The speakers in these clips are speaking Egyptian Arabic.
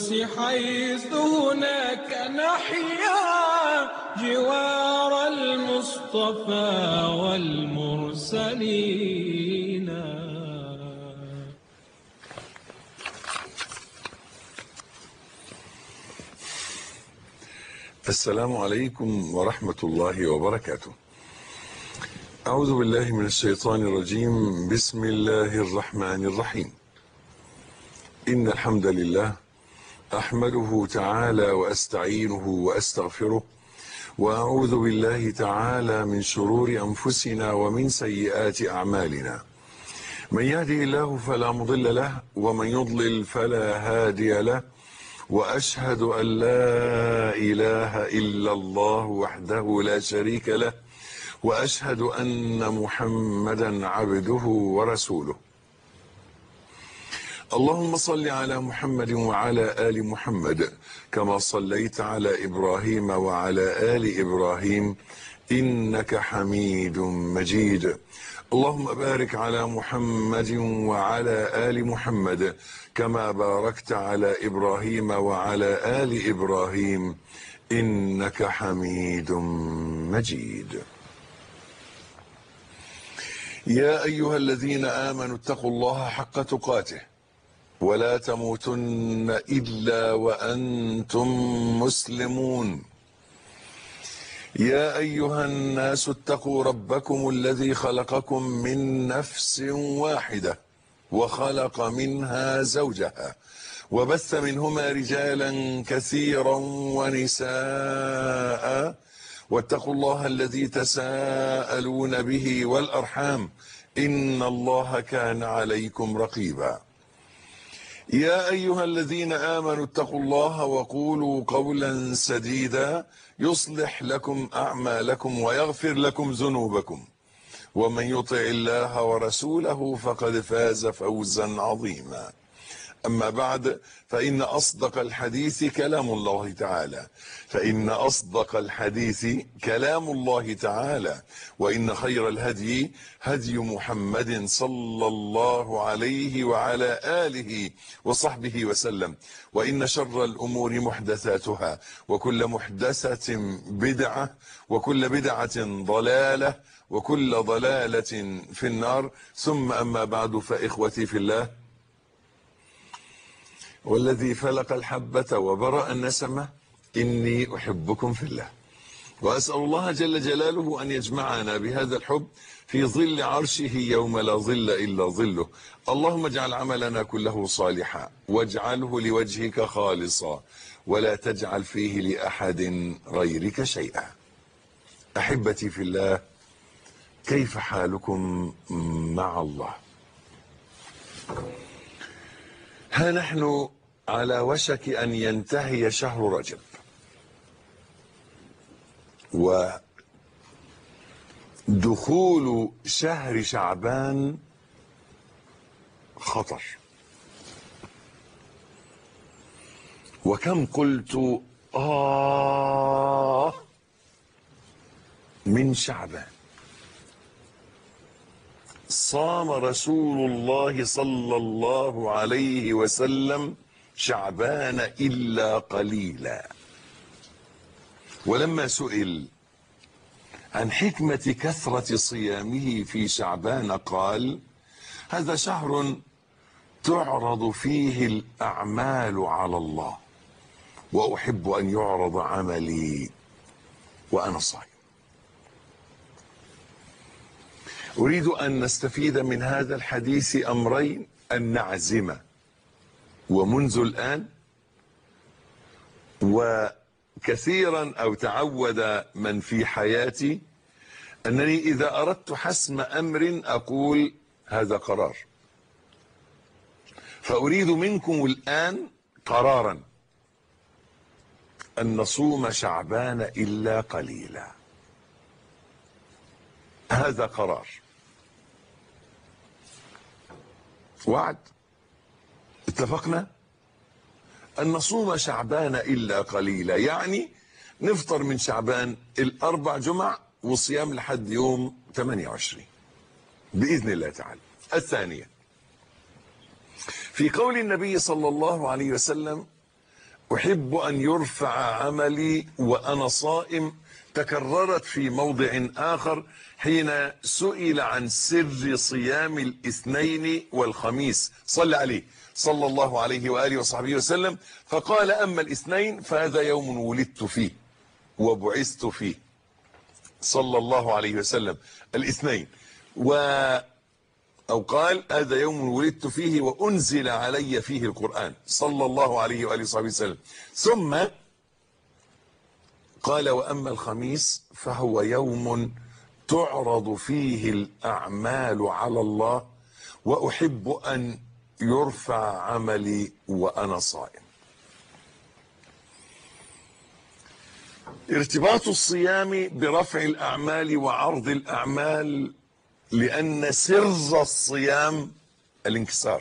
القدس حيث هناك نحيا جوار المصطفى والمرسلين السلام عليكم ورحمة الله وبركاته أعوذ بالله من الشيطان الرجيم بسم الله الرحمن الرحيم إن الحمد لله أحمده تعالى وأستعينه وأستغفره وأعوذ بالله تعالى من شرور أنفسنا ومن سيئات أعمالنا من يهده الله فلا مضل له ومن يضلل فلا هادي له واشهد ان لا اله الا الله وحده لا شريك له واشهد ان محمدا عبده ورسوله اللهم صل على محمد وعلى ال محمد كما صليت على ابراهيم وعلى ال ابراهيم انك حميد مجيد اللهم بارك على محمد وعلى ال محمد كما باركت على ابراهيم وعلى ال ابراهيم انك حميد مجيد يا ايها الذين امنوا اتقوا الله حق تقاته ولا تموتن الا وانتم مسلمون يا ايها الناس اتقوا ربكم الذي خلقكم من نفس واحده وخلق منها زوجها وبث منهما رجالا كثيرا ونساء واتقوا الله الذي تساءلون به والارحام ان الله كان عليكم رقيبا يا ايها الذين امنوا اتقوا الله وقولوا قولا سديدا يصلح لكم اعمالكم ويغفر لكم ذنوبكم ومن يطع الله ورسوله فقد فاز فوزا عظيما اما بعد فان اصدق الحديث كلام الله تعالى فان اصدق الحديث كلام الله تعالى وان خير الهدي هدي محمد صلى الله عليه وعلى اله وصحبه وسلم وان شر الامور محدثاتها وكل محدثه بدعه وكل بدعه ضلاله وكل ضلاله في النار ثم اما بعد فاخوتي في الله والذي فلق الحبة وبرأ النسمة إني أحبكم في الله وأسأل الله جل جلاله أن يجمعنا بهذا الحب في ظل عرشه يوم لا ظل إلا ظله اللهم اجعل عملنا كله صالحا واجعله لوجهك خالصا ولا تجعل فيه لأحد غيرك شيئا أحبتي في الله كيف حالكم مع الله ها نحن على وشك أن ينتهي شهر رجب ودخول شهر شعبان خطر وكم قلت آه من شعبان صام رسول الله صلى الله عليه وسلم شعبان الا قليلا ولما سئل عن حكمه كثره صيامه في شعبان قال هذا شهر تعرض فيه الاعمال على الله واحب ان يعرض عملي وانا صائم أريد أن نستفيد من هذا الحديث أمرين أن نعزم ومنذ الآن وكثيرا أو تعود من في حياتي أنني إذا أردت حسم أمر أقول هذا قرار فأريد منكم الآن قرارا أن نصوم شعبان إلا قليلا هذا قرار وعد اتفقنا أن نصوم شعبان إلا قليلا يعني نفطر من شعبان الأربع جمع وصيام لحد يوم 28 بإذن الله تعالى الثانية في قول النبي صلى الله عليه وسلم أحب أن يرفع عملي وأنا صائم تكررت في موضع آخر حين سئل عن سر صيام الاثنين والخميس صلى عليه صلى الله عليه وآله وصحبه وسلم فقال أما الاثنين فهذا يوم ولدت فيه وبعثت فيه صلى الله عليه وسلم الاثنين و أو قال هذا يوم ولدت فيه وأنزل علي فيه القرآن صلى الله عليه وآله وصحبه وسلم ثم قال وأما الخميس فهو يوم تعرض فيه الأعمال على الله وأحب أن يرفع عملي وأنا صائم ارتباط الصيام برفع الأعمال وعرض الأعمال لأن سر الصيام الانكسار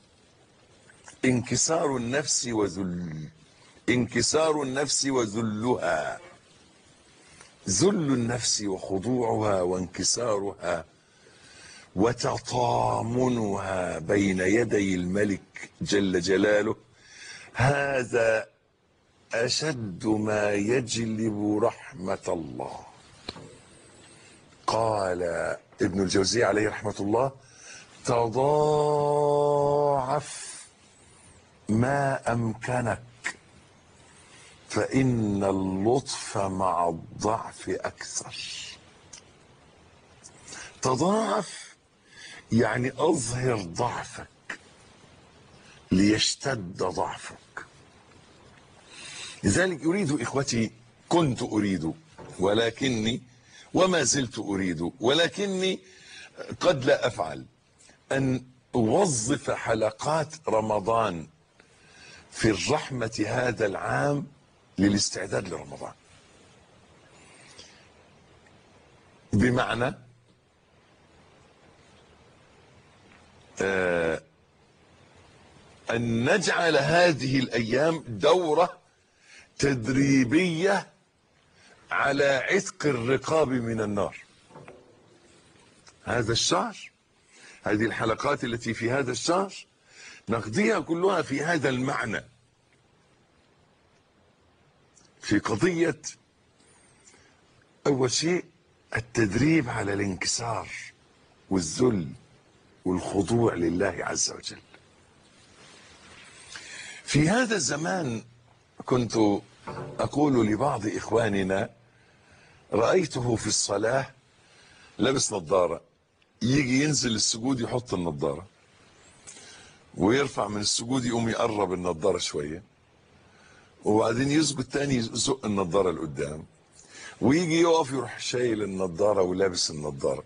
انكسار النفس وذل انكسار النفس وذلها ذل النفس وخضوعها وانكسارها وتطامنها بين يدي الملك جل جلاله هذا أشد ما يجلب رحمة الله قال ابن الجوزي عليه رحمة الله تضاعف ما أمكنك فإن اللطف مع الضعف أكثر تضاعف يعني أظهر ضعفك ليشتد ضعفك لذلك أريد إخوتي كنت أريد ولكني وما زلت أريد ولكني قد لا أفعل أن أوظف حلقات رمضان في الرحمة هذا العام للاستعداد لرمضان بمعنى آه أن نجعل هذه الأيام دورة تدريبية على عتق الرقاب من النار هذا الشهر هذه الحلقات التي في هذا الشهر نقضيها كلها في هذا المعنى في قضية أول شيء التدريب على الانكسار والذل والخضوع لله عز وجل في هذا الزمان كنت أقول لبعض إخواننا رأيته في الصلاة لابس نظارة يجي ينزل السجود يحط النظارة ويرفع من السجود يقوم يقرب النظارة شوية وبعدين يسجد تاني يزق النظارة لقدام ويجي يقف يروح شايل النظارة ولابس النظارة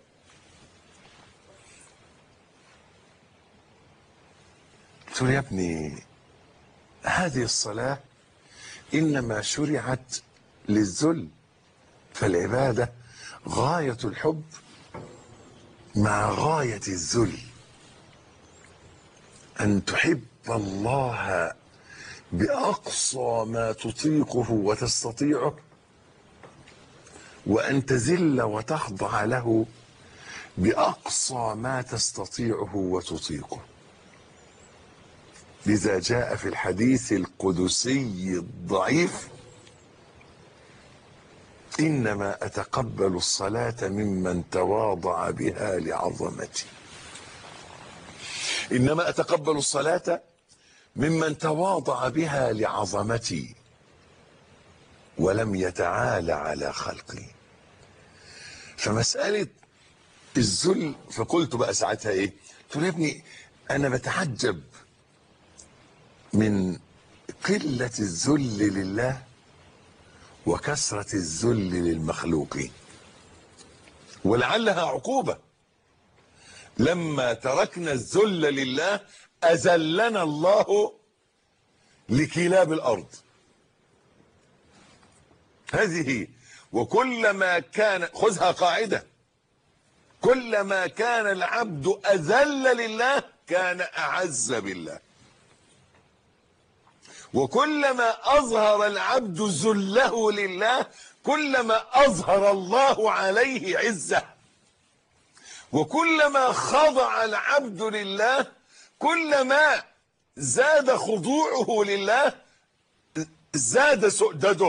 قلت له يا ابني هذه الصلاة إنما شرعت للذل فالعبادة غاية الحب مع غاية الذل أن تحب الله بأقصى ما تطيقه وتستطيعه وأن تذل وتخضع له بأقصى ما تستطيعه وتطيقه لذا جاء في الحديث القدسي الضعيف إنما أتقبل الصلاة ممن تواضع بها لعظمتي إنما أتقبل الصلاة ممن تواضع بها لعظمتي ولم يتعالى على خلقي فمسألة الذل فقلت بقى ساعتها ايه قلت له يا ابني انا بتعجب من قلة الذل لله وكثرة الذل للمخلوقين ولعلها عقوبة لما تركنا الذل لله أذلنا الله لكلاب الأرض هذه هي وكلما كان خذها قاعدة كلما كان العبد أذل لله كان أعز بالله وكلما أظهر العبد ذله لله كلما أظهر الله عليه عزه وكلما خضع العبد لله كلما زاد خضوعه لله زاد سؤدده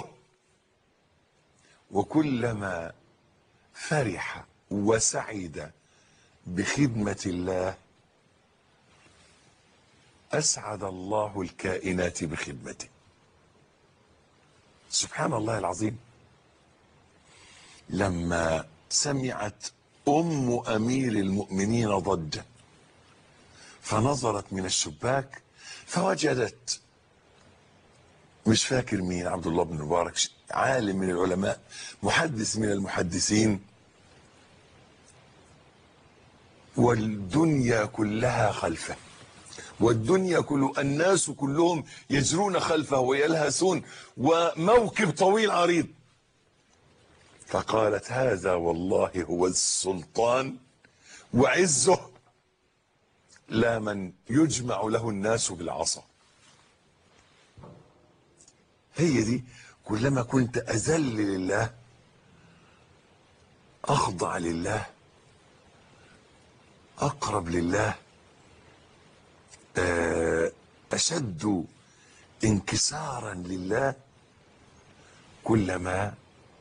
وكلما فرح وسعد بخدمة الله أسعد الله الكائنات بخدمته سبحان الله العظيم لما سمعت أم أمير المؤمنين ضجة فنظرت من الشباك فوجدت مش فاكر مين عبد الله بن مبارك عالم من العلماء محدث من المحدثين والدنيا كلها خلفه والدنيا كل الناس كلهم يجرون خلفه ويلهثون وموكب طويل عريض فقالت هذا والله هو السلطان وعزه لا من يجمع له الناس بالعصا هي دي كلما كنت أذل لله أخضع لله أقرب لله أشد انكسارا لله كلما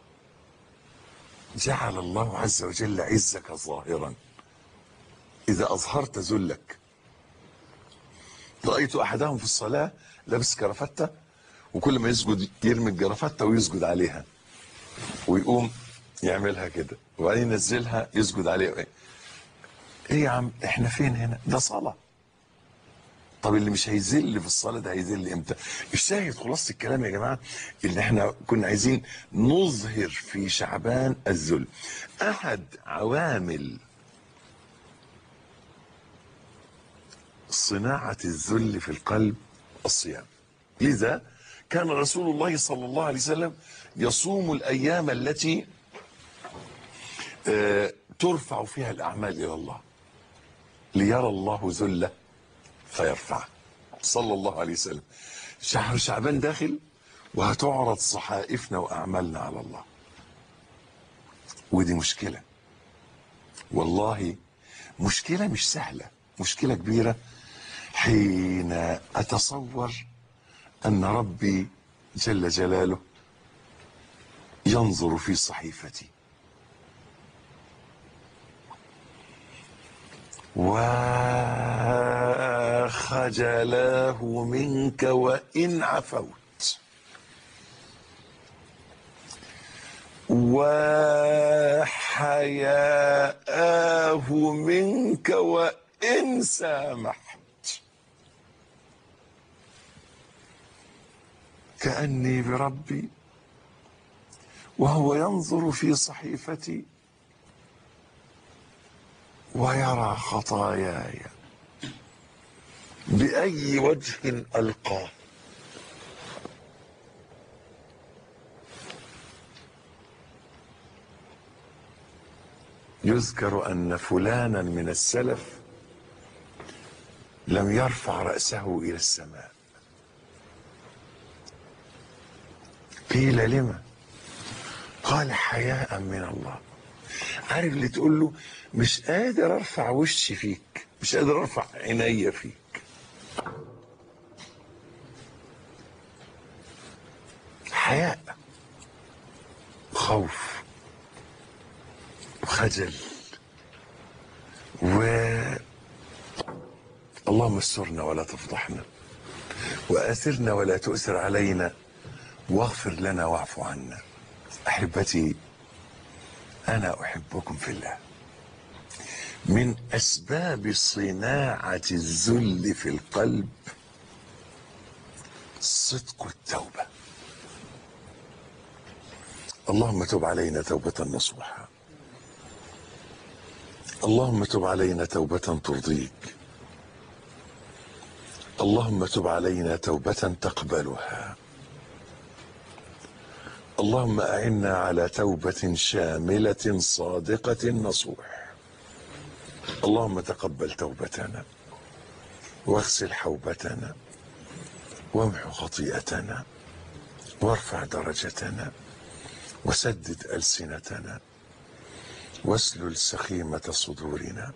جعل الله عز وجل عزك ظاهرا إذا أظهرت ذلك رأيت أحدهم في الصلاة لابس كرافتة وكل ما يسجد يرمي الجرافته ويسجد عليها ويقوم يعملها كده وبعدين ينزلها يسجد عليها ايه ايه يا عم احنا فين هنا ده صلاه طب اللي مش هيذل في الصلاه ده هيذل امتى الشاهد خلاصه الكلام يا جماعه اللي احنا كنا عايزين نظهر في شعبان الذل احد عوامل صناعه الذل في القلب الصيام لذا كان رسول الله صلى الله عليه وسلم يصوم الايام التي ترفع فيها الاعمال الى الله ليرى الله ذله فيرفعه صلى الله عليه وسلم شهر شعبان داخل وهتعرض صحائفنا واعمالنا على الله ودي مشكله والله مشكله مش سهله مشكله كبيره حين اتصور أن ربي جل جلاله ينظر في صحيفتي وخجلاه منك وإن عفوت وحياءه منك وإن سامحت كأني بربي وهو ينظر في صحيفتي ويرى خطاياي بأي وجه ألقاه يذكر أن فلانا من السلف لم يرفع رأسه إلى السماء قيل لما قال حياء من الله عارف اللي تقول له مش قادر ارفع وشي فيك مش قادر ارفع عيني فيك حياء خوف وخجل و اللهم استرنا ولا تفضحنا وآثرنا ولا تؤثر علينا واغفر لنا واعف عنا احبتي انا احبكم في الله من اسباب صناعه الذل في القلب صدق التوبه اللهم تب علينا توبه نصوحه اللهم تب علينا توبه ترضيك اللهم تب علينا توبه تقبلها اللهم أعنا على توبة شاملة صادقة نصوح اللهم تقبل توبتنا واغسل حوبتنا وامحو خطيئتنا وارفع درجتنا وسدد ألسنتنا واسلل سخيمة صدورنا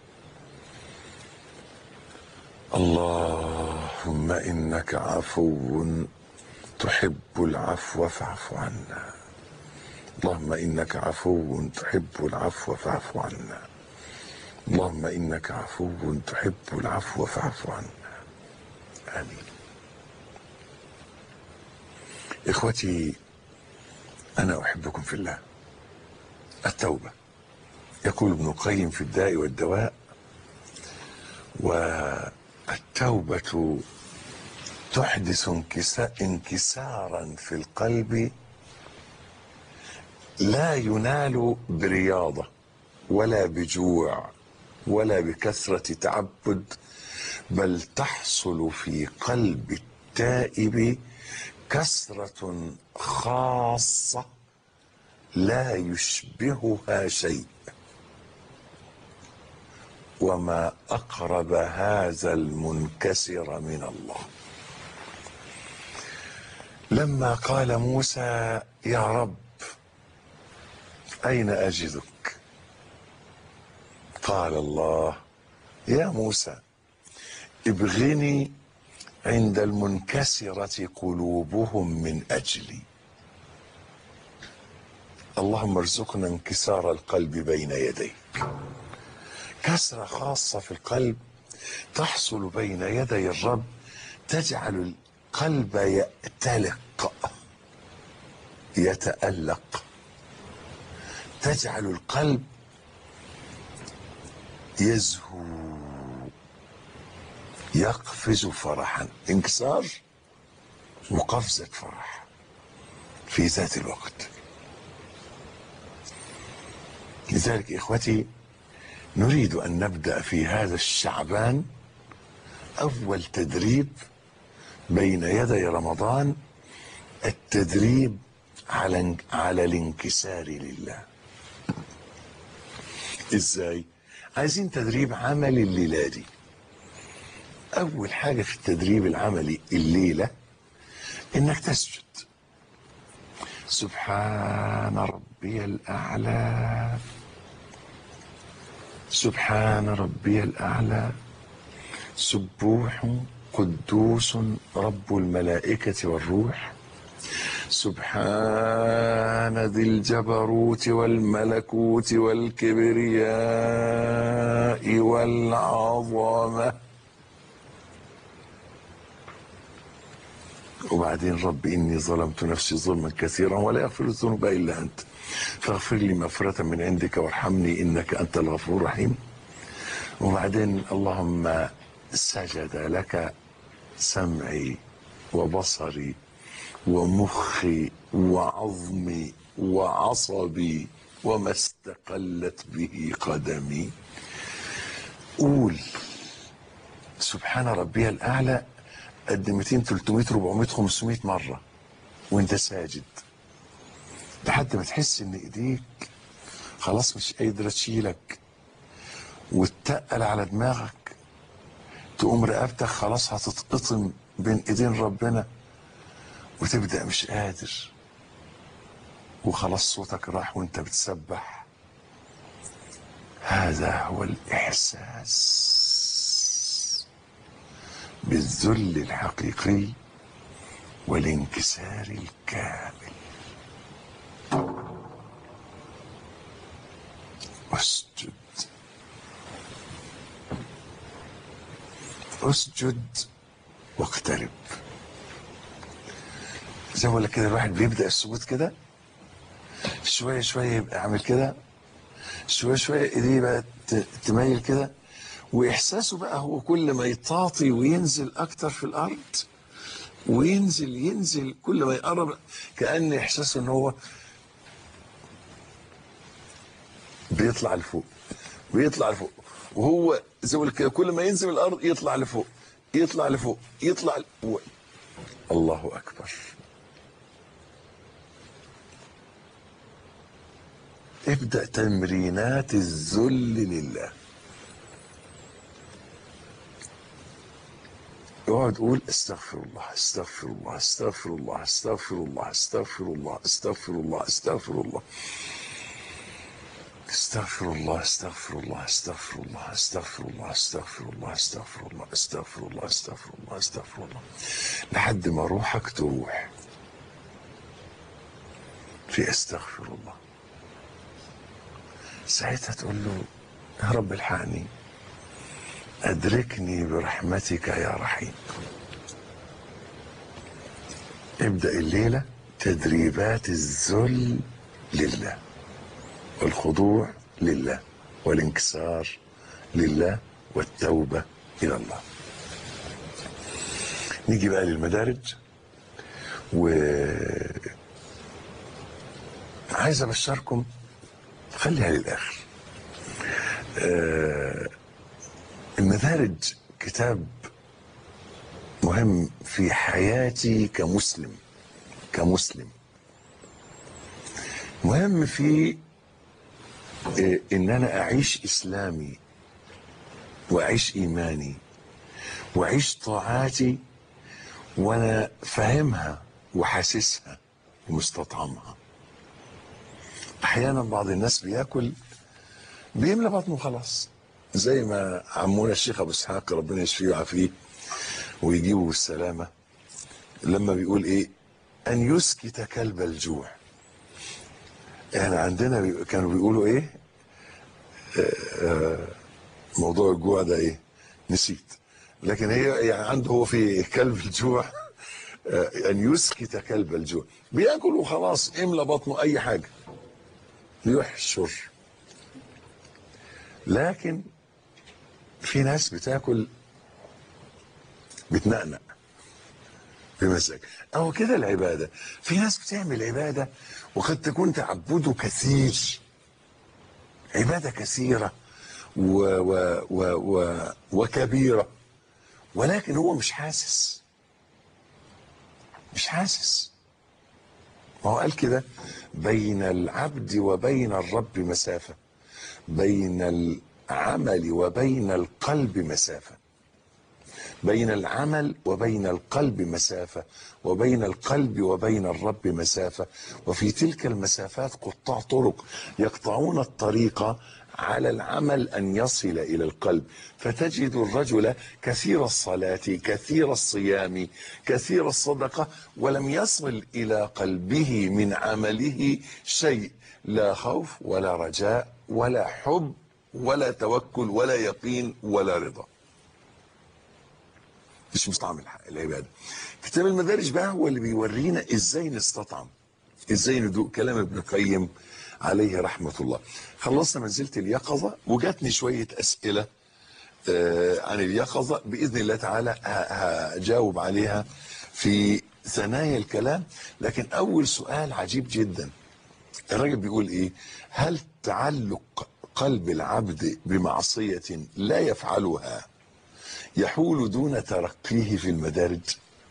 اللهم إنك عفو تحب العفو فاعف عنا اللهم انك عفو تحب العفو فاعف عنا اللهم انك عفو تحب العفو فاعف عنا امين اخوتي انا احبكم في الله التوبه يقول ابن القيم في الداء والدواء والتوبه تحدث انكسا- انكسارا في القلب لا ينال برياضه ولا بجوع ولا بكثره تعبد بل تحصل في قلب التائب كسره خاصه لا يشبهها شيء وما اقرب هذا المنكسر من الله لما قال موسى يا رب اين اجدك قال الله يا موسى ابغني عند المنكسره قلوبهم من اجلي اللهم ارزقنا انكسار القلب بين يديك كسره خاصه في القلب تحصل بين يدي الرب تجعل القلب يأتلق يتألق تجعل القلب يزهو يقفز فرحا انكسار وقفزة فرح في ذات الوقت لذلك إخوتي نريد أن نبدأ في هذا الشعبان أول تدريب بين يدي رمضان التدريب على على الانكسار لله ازاي عايزين تدريب عملي الليله دي اول حاجه في التدريب العملي الليله انك تسجد سبحان ربي الاعلى سبحان ربي الاعلى سبوح قدوس رب الملائكه والروح سبحان ذي الجبروت والملكوت والكبرياء والعظمه وبعدين رب إني ظلمت نفسي ظلما كثيرا ولا يغفر الذنوب إلا أنت فاغفر لي مغفرة من عندك وارحمني إنك أنت الغفور الرحيم وبعدين اللهم سجد لك سمعي وبصري ومخي وعظمي وعصبي وما استقلت به قدمي قول سبحان ربي الأعلى قد 200 300 400 500 مرة وانت ساجد لحد ما تحس ان ايديك خلاص مش قادرة تشيلك وتتقل على دماغك تقوم رقبتك خلاص هتتقطم بين ايدين ربنا وتبدأ مش قادر وخلاص صوتك راح وانت بتسبح هذا هو الإحساس بالذل الحقيقي والانكسار الكامل اسجد اسجد واقترب زي ما بقول لك كده الواحد بيبدا السجود كده شويه شويه يبقى عامل كده شويه شويه ايديه بقى ت- تميل كده واحساسه بقى هو كل ما يطاطي وينزل اكتر في الارض وينزل ينزل كل ما يقرب كان احساسه ان هو بيطلع لفوق بيطلع لفوق وهو زي ما بقول كده كل ما ينزل الارض يطلع لفوق يطلع لفوق يطلع لفوق. الله اكبر ابدأ تمرينات الذل لله اقعد قول استغفر الله استغفر الله استغفر الله استغفر الله استغفر الله استغفر الله استغفر الله استغفر الله استغفر الله استغفر الله استغفر الله استغفر الله استغفر الله استغفر الله استغفر الله استغفر الله لحد ما روحك تروح في استغفر الله ساعتها تقول له يا رب الحقني ادركني برحمتك يا رحيم ابدا الليله تدريبات الذل لله والخضوع لله والانكسار لله والتوبه الى الله نيجي بقى للمدارج و عايز ابشركم خليها للاخر آه، المدارج كتاب مهم في حياتي كمسلم كمسلم مهم في آه، ان انا اعيش اسلامي واعيش ايماني واعيش طاعاتي وانا فاهمها وحاسسها ومستطعمها احيانا بعض الناس بياكل بيملى بطنه خلاص زي ما عمونا الشيخ ابو اسحاق ربنا يشفيه ويعافيه ويجيبه بالسلامه لما بيقول ايه ان يسكت كلب الجوع يعني عندنا بي- كانوا بيقولوا ايه آه، آه، موضوع الجوع ده ايه نسيت لكن هي يعني عنده هو في كلب الجوع آه، ان يسكت كلب الجوع بياكل وخلاص املى بطنه اي حاجه يحشر لكن في ناس بتاكل بتنقنق بمزاج او كده العباده في ناس بتعمل عباده وقد تكون تعبده كثير عباده كثيره و و و و وكبيره ولكن هو مش حاسس مش حاسس ما هو قال كده بين العبد وبين الرب مسافة بين العمل وبين القلب مسافة بين العمل وبين القلب مسافة وبين القلب وبين الرب مسافة وفي تلك المسافات قطاع طرق يقطعون الطريق على العمل أن يصل إلى القلب فتجد الرجل كثير الصلاة كثير الصيام كثير الصدقة ولم يصل إلى قلبه من عمله شيء لا خوف ولا رجاء ولا حب ولا توكل ولا يقين ولا رضا مش مستعمل العبادة كتاب المدارج بقى هو اللي بيورينا ازاي نستطعم ازاي ندوق كلام ابن القيم عليه رحمة الله خلصنا منزلة اليقظة وجاتني شوية أسئلة آه، عن اليقظة بإذن الله تعالى ه- هجاوب عليها في ثنايا الكلام لكن أول سؤال عجيب جدا الراجل بيقول إيه هل تعلق قلب العبد بمعصية لا يفعلها يحول دون ترقيه في المدارج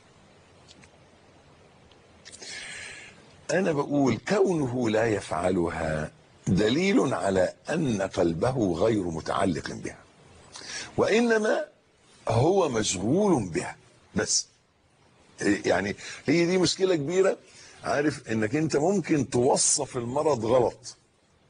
انا بقول كونه لا يفعلها دليل على ان قلبه غير متعلق بها وانما هو مشغول بها بس يعني هي دي مشكله كبيره عارف انك انت ممكن توصف المرض غلط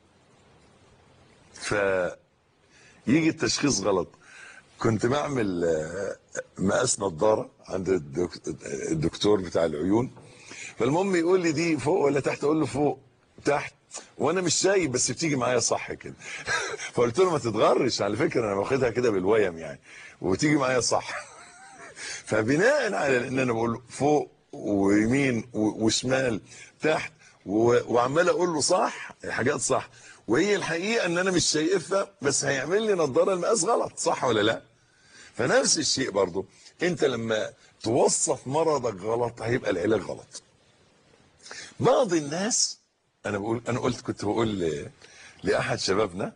فيجي التشخيص غلط كنت بعمل آه، مقاس نظاره عند الدك- الدكتور بتاع العيون فالمهم يقول لي دي فوق ولا تحت اقول له فوق تحت وانا مش شايف بس بتيجي معايا صح كده فقلت له ما تتغرش على فكره انا واخدها كده بالويم يعني وبتيجي معايا صح فبناء على ان انا بقول له فوق ويمين و- وشمال تحت و- وعمال اقول له صح حاجات صح وهي الحقيقه ان انا مش شايفها بس هيعمل لي نظاره المقاس غلط صح ولا لا فنفس الشيء برضو انت لما توصف مرضك غلط هيبقى العلاج غلط بعض الناس انا بقول انا قلت كنت بقول ل- لاحد شبابنا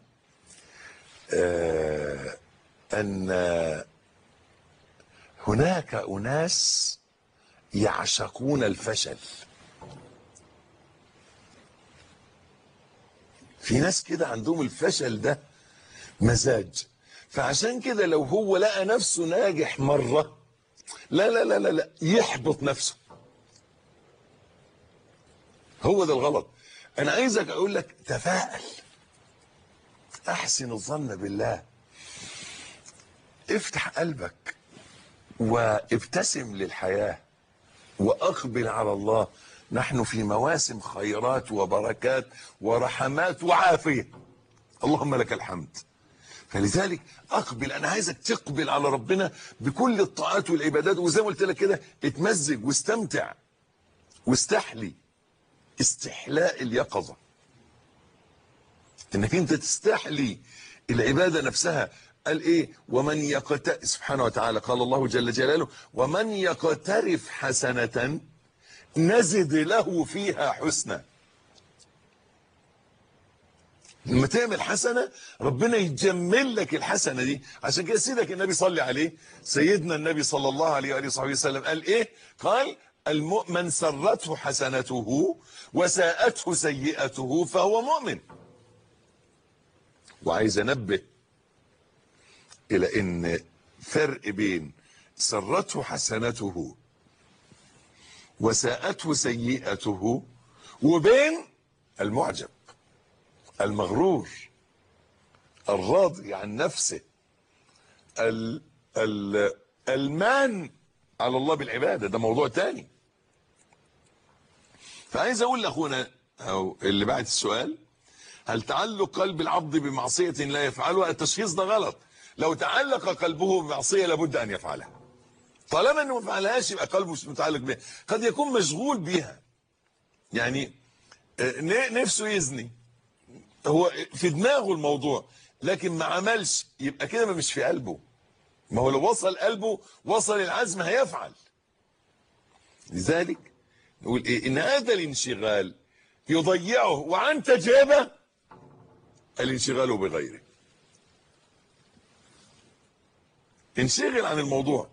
آه ان هناك اناس يعشقون الفشل في ناس كده عندهم الفشل ده مزاج فعشان كده لو هو لقى نفسه ناجح مرة لا لا لا لا, لا يحبط نفسه هو ده الغلط انا عايزك اقول لك تفائل احسن الظن بالله افتح قلبك وابتسم للحياة واقبل على الله نحن في مواسم خيرات وبركات ورحمات وعافية اللهم لك الحمد فلذلك اقبل انا عايزك تقبل على ربنا بكل الطاعات والعبادات وزي ما قلت لك كده اتمزج واستمتع واستحلي استحلاء اليقظة انك انت تستحلي العبادة نفسها قال ايه ومن يقت سبحانه وتعالى قال الله جل جلاله ومن يقترف حسنة نزد له فيها حسنة لما تعمل حسنة ربنا يجمل لك الحسنة دي عشان كده سيدك النبي صلي عليه سيدنا النبي صلى الله عليه وآله وصحبه وسلم قال ايه قال المؤمن سرته حسنته وساءته سيئته فهو مؤمن وعايز انبه الى ان فرق بين سرته حسنته وساءته سيئته وبين المعجب المغرور الراضي عن نفسه ال ال المان على الله بالعبادة ده موضوع تاني فعايز اقول لاخونا او اللي بعت السؤال هل تعلق قلب العبد بمعصية لا يفعلها التشخيص ده غلط لو تعلق قلبه بمعصية لابد ان يفعلها طالما انه ما فعلهاش يبقى قلبه مش متعلق بها قد يكون مشغول بيها يعني نفسه يزني هو في دماغه الموضوع لكن ما عملش يبقى كده ما مش في قلبه ما هو لو وصل قلبه وصل العزم هيفعل لذلك نقول ايه ان هذا الانشغال يضيعه وعن تجربه الانشغال بغيره انشغل عن الموضوع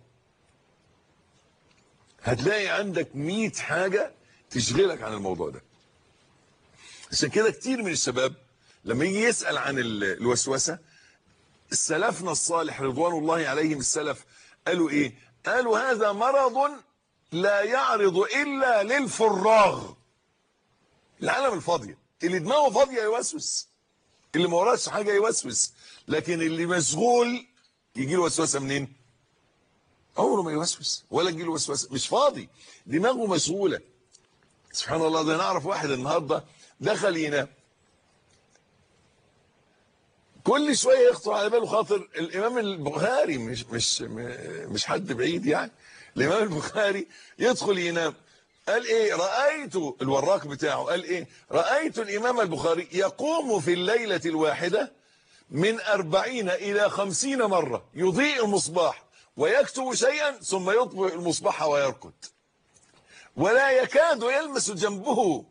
هتلاقي عندك 100 حاجة تشغلك عن الموضوع ده عشان كده كتير من الشباب لما يجي يسأل عن الوسوسة السلفنا الصالح رضوان الله عليهم السلف قالوا ايه قالوا هذا مرض لا يعرض الا للفراغ العالم الفاضية اللي دماغه فاضية يوسوس اللي ما وراش حاجة يوسوس لكن اللي مشغول يجي له وسوسة منين عمره ما يوسوس ولا يجي له وسوسة مش فاضي دماغه مشغولة سبحان الله ده نعرف واحد النهاردة دخل ينام كل شويه يخطر على باله خاطر الامام البخاري مش مش مش حد بعيد يعني الامام البخاري يدخل ينام قال ايه رايت الوراق بتاعه قال ايه رايت الامام البخاري يقوم في الليله الواحده من أربعين إلى خمسين مرة يضيء المصباح ويكتب شيئا ثم يطفئ المصباح ويركض ولا يكاد يلمس جنبه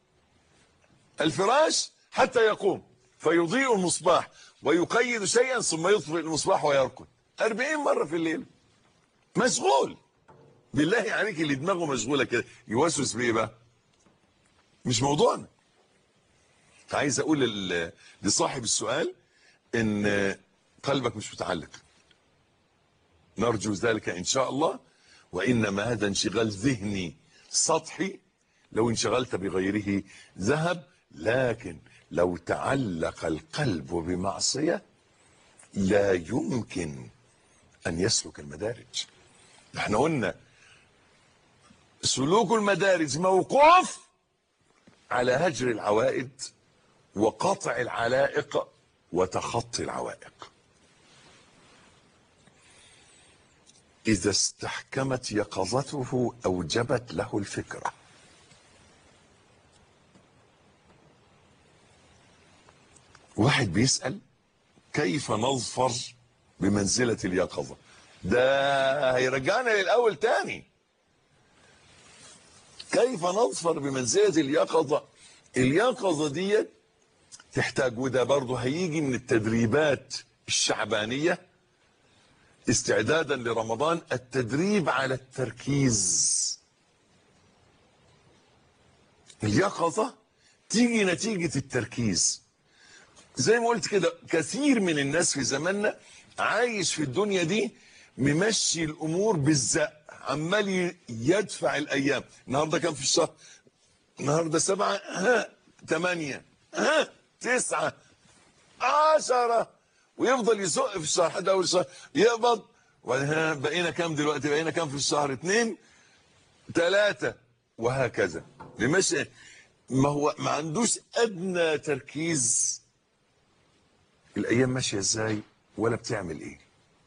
الفراش حتى يقوم فيضيء المصباح ويقيد شيئا ثم يطفئ المصباح ويركض أربعين مرة في الليل مشغول بالله عليك اللي دماغه مشغولة كده يوسوس بإيه بقى مش موضوعنا فعايز أقول لصاحب السؤال إن قلبك مش متعلق نرجو ذلك إن شاء الله وإنما هذا انشغال ذهني سطحي لو انشغلت بغيره ذهب لكن لو تعلق القلب بمعصية لا يمكن أن يسلك المدارج احنا قلنا سلوك المدارج موقوف على هجر العوائد وقطع العلائق وتخطي العوائق إذا استحكمت يقظته أوجبت له الفكرة واحد بيسأل كيف نظفر بمنزلة اليقظة ده هيرجعنا للأول تاني كيف نظفر بمنزلة اليقظة اليقظة دي تحتاج وده برضه هيجي من التدريبات الشعبانية استعدادا لرمضان التدريب على التركيز اليقظة تيجي نتيجة التركيز زي ما قلت كده كثير من الناس في زماننا عايش في الدنيا دي ممشي الامور بالزق عمال يدفع الايام النهارده كام في الشهر النهارده سبعة ها ثمانية ها تسعة عشرة ويفضل يزق في الشهر حد اول الشهر يقبض وبعدين بقينا كام دلوقتي بقينا كام في الشهر اتنين ثلاثة وهكذا بمشي ما هو ما عندوش ادنى تركيز الايام ماشيه ازاي ولا بتعمل ايه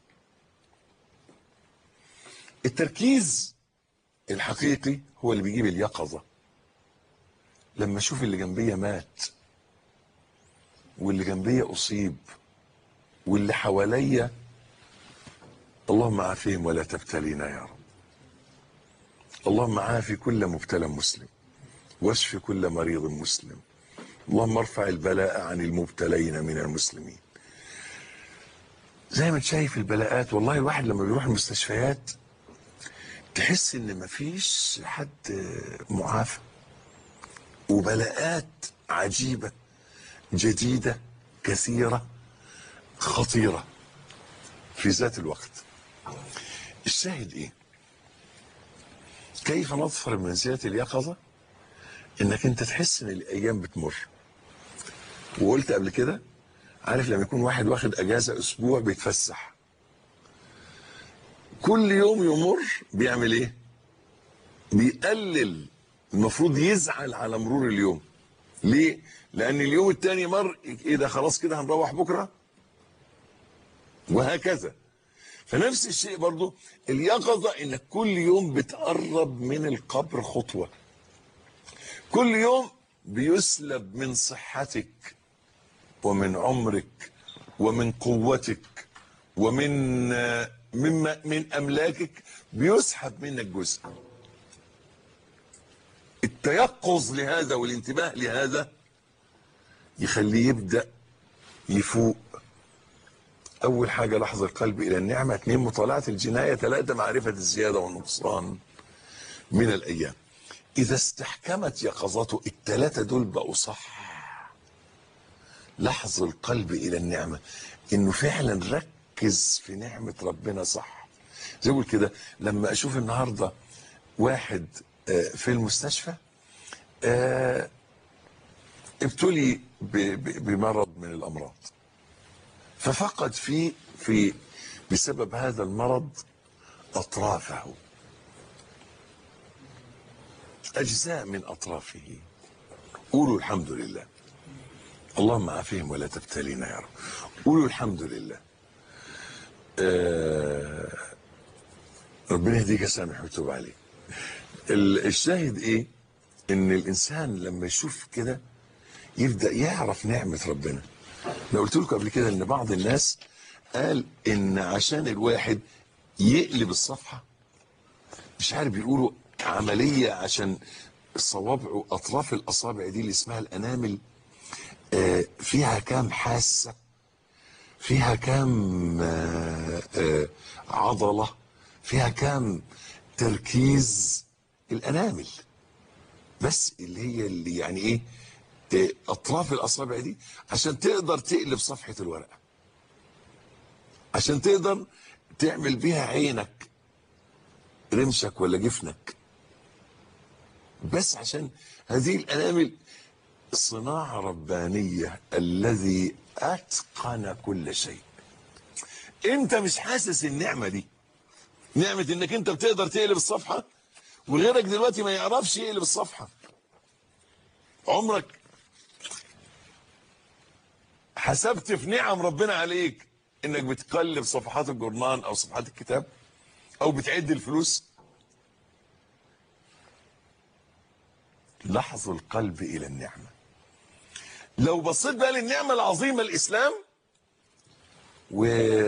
التركيز الحقيقي هو اللي بيجيب اليقظه لما اشوف اللي جنبيا مات واللي جنبيا اصيب واللي حواليا اللهم عافيهم ولا تبتلينا يا رب اللهم عافي كل مبتلى مسلم واشف كل مريض مسلم اللهم ارفع البلاء عن المبتلين من المسلمين زي ما انت شايف البلاءات والله الواحد لما بيروح المستشفيات تحس ان مفيش حد معافى وبلاءات عجيبة جديدة كثيرة خطيرة في ذات الوقت الشاهد ايه كيف نظفر من ذات اليقظة انك انت تحس ان الايام بتمر وقلت قبل كده عارف لما يكون واحد واخد اجازة اسبوع بيتفسح كل يوم يمر بيعمل ايه بيقلل المفروض يزعل على مرور اليوم ليه لان اليوم التاني مر ايه ده خلاص كده هنروح بكره وهكذا فنفس الشيء برضو اليقظة انك كل يوم بتقرب من القبر خطوة كل يوم بيسلب من صحتك ومن عمرك ومن قوتك ومن مما من املاكك بيسحب منك جزء التيقظ لهذا والانتباه لهذا يخليه يبدا يفوق اول حاجه لحظ القلب الى النعمه اثنين مطالعه الجنايه ثلاثه معرفه الزياده والنقصان من الايام اذا استحكمت يقظته الثلاثه دول بقوا صح لحظ القلب الى النعمه انه فعلا ركز في نعمه ربنا صح زي ما كده لما اشوف النهارده واحد في المستشفى ابتلي بمرض من الامراض ففقد في في بسبب هذا المرض اطرافه اجزاء من اطرافه قولوا الحمد لله اللهم عافيهم ولا تبتلينا يا رب قولوا الحمد لله آه ربنا يهديك يا سامح ويتوب عليك الشاهد ايه ان الانسان لما يشوف كده يبدا يعرف نعمه ربنا انا قلت لكم قبل كده ان بعض الناس قال ان عشان الواحد يقلب الصفحه مش عارف بيقولوا عمليه عشان الصوابع اطراف الاصابع دي اللي اسمها الانامل آه فيها كام حاسه فيها كام آه آه عضله فيها كام تركيز الانامل بس اللي هي اللي يعني ايه اطراف الاصابع دي عشان تقدر تقلب صفحه الورقه عشان تقدر تعمل بيها عينك رمشك ولا جفنك بس عشان هذه الانامل صناعه ربانيه الذي اتقن كل شيء انت مش حاسس النعمه دي نعمه انك انت بتقدر تقلب الصفحه وغيرك دلوقتي ما يعرفش يقلب الصفحه عمرك حسبت في نعم ربنا عليك انك بتقلب صفحات الجورنان او صفحات الكتاب او بتعد الفلوس لحظ القلب الى النعمه لو بصيت بقى للنعمه العظيمه الاسلام و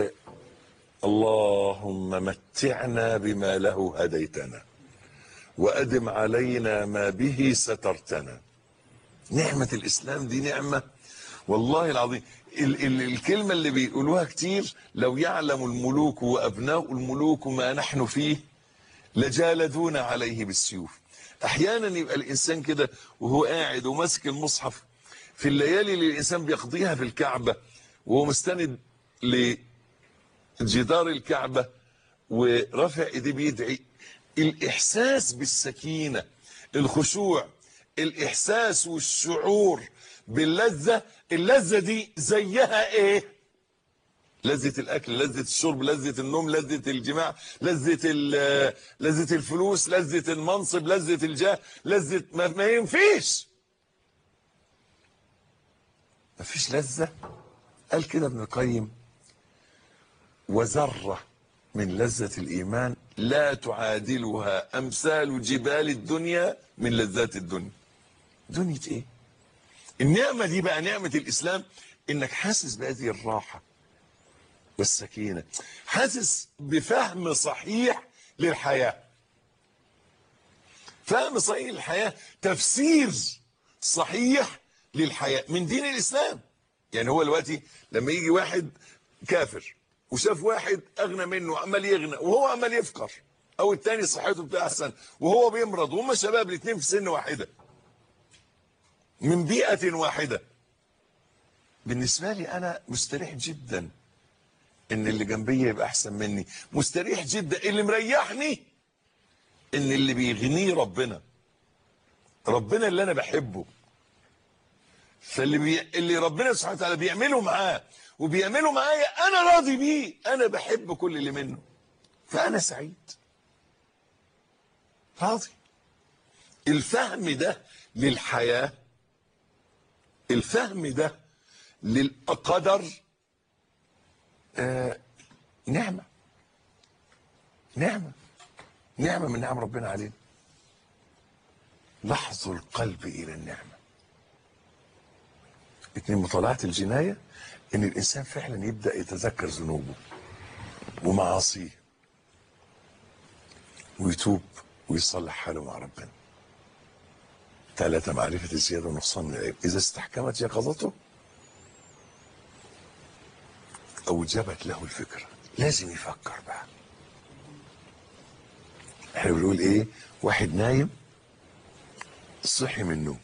اللهم متعنا بما له هديتنا وادم علينا ما به سترتنا نعمه الاسلام دي نعمه والله العظيم ال ال الكلمة اللي بيقولوها كتير لو يعلم الملوك وأبناء الملوك ما نحن فيه لجالدونا عليه بالسيوف أحيانا يبقى الإنسان كده وهو قاعد وماسك المصحف في الليالي اللي الإنسان بيقضيها في الكعبة وهو مستند لجدار الكعبة ورافع ايديه بيدعي الإحساس بالسكينة الخشوع الإحساس والشعور باللذة اللذة دي زيها ايه لذة الأكل لذة الشرب لذة النوم لذة الجماع لذة ال- لذة الفلوس لذة المنصب لذة الجاه لذة ما, ما ينفيش ما فيش لذة قال كده ابن القيم وذرة من لذة الإيمان لا تعادلها أمثال جبال الدنيا من لذات الدنيا دنيا إيه النعمة دي بقى نعمة الإسلام إنك حاسس بهذه الراحة والسكينة حاسس بفهم صحيح للحياة فهم صحيح للحياة تفسير صحيح للحياة من دين الإسلام يعني هو دلوقتي لما يجي واحد كافر وشاف واحد أغنى منه عمال يغنى وهو عمال يفقر أو التاني صحته بتاع أحسن وهو بيمرض وهم شباب الاثنين في سن واحدة من بيئة واحدة بالنسبة لي أنا مستريح جدا إن اللي جنبي يبقى أحسن مني مستريح جدا اللي مريحني إن اللي بيغنيه ربنا ربنا اللي أنا بحبه فاللي بي... اللي ربنا سبحانه وتعالى بيعمله معاه وبيعمله معايا أنا راضي بيه أنا بحب كل اللي منه فأنا سعيد راضي الفهم ده للحياه الفهم ده للقدر آه نعمة نعمة نعمة من نعم ربنا علينا لحظ القلب إلى النعمة اتنين مطالعة الجناية إن الإنسان فعلا يبدأ يتذكر ذنوبه ومعاصيه ويتوب ويصلح حاله مع ربنا ثلاثة معرفة الزيادة والنقصان من العيب إذا استحكمت يقظته أوجبت له الفكرة لازم يفكر بقى احنا بنقول ايه واحد نايم صحي من النوم